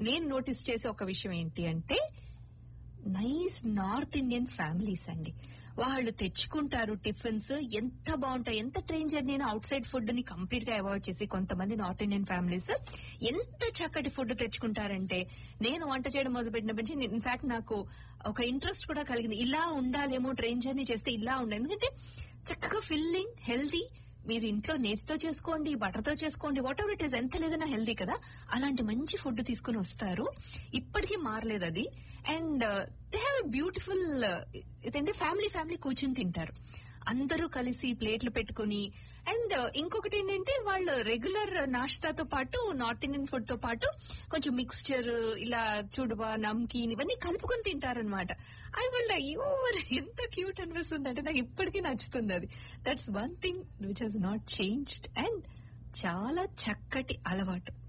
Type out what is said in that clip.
నేను నోటీస్ చేసే ఒక విషయం ఏంటి అంటే నైస్ నార్త్ ఇండియన్ ఫ్యామిలీస్ అండి వాళ్ళు తెచ్చుకుంటారు టిఫిన్స్ ఎంత బాగుంటాయి ఎంత train journey outside food ని కంప్లీట్ గా అవాయిడ్ చేసి కొంతమంది నార్త్ ఇండియన్ ఫ్యామిలీస్ ఎంత చక్కటి ఫుడ్ తెచ్చుకుంటారంటే నేను వంట చేయడం మొదలుపెట్టినప్పటి నుంచి ఇన్ఫాక్ట్ నాకు ఒక ఇంట్రెస్ట్ కూడా కలిగింది ఇలా ఉండాలేమో ట్రైన్ జర్నీ చేస్తే ఇలా ఉండాలి ఎందుకంటే చక్కగా ఫిల్లింగ్ హెల్దీ మీరు ఇంట్లో నేతితో చేసుకోండి బటర్తో చేసుకోండి వాట్ ఎవర్ ఇట్ ఈస్ ఎంత లేదన్నా హెల్దీ కదా అలాంటి మంచి ఫుడ్ తీసుకుని వస్తారు ఇప్పటికీ మారలేదు అది అండ్ దే హ్యావ్ బ్యూటిఫుల్ ఇదంటే ఫ్యామిలీ ఫ్యామిలీ కూర్చుని తింటారు అందరూ కలిసి ప్లేట్లు పెట్టుకుని అండ్ ఇంకొకటి ఏంటంటే వాళ్ళు రెగ్యులర్ నాష్తాతో పాటు నార్త్ ఇండియన్ ఫుడ్ తో పాటు కొంచెం మిక్స్చర్ ఇలా చూడవా నమ్కీన్ ఇవన్నీ కలుపుకొని తింటారనమాట ఐ వల్ల అయ్యో ఎంత క్యూట్ అనిపిస్తుంది అంటే నాకు ఇప్పటికీ నచ్చుతుంది అది that's one thing which he's not changed and చాలా చక్కటి అలవాటు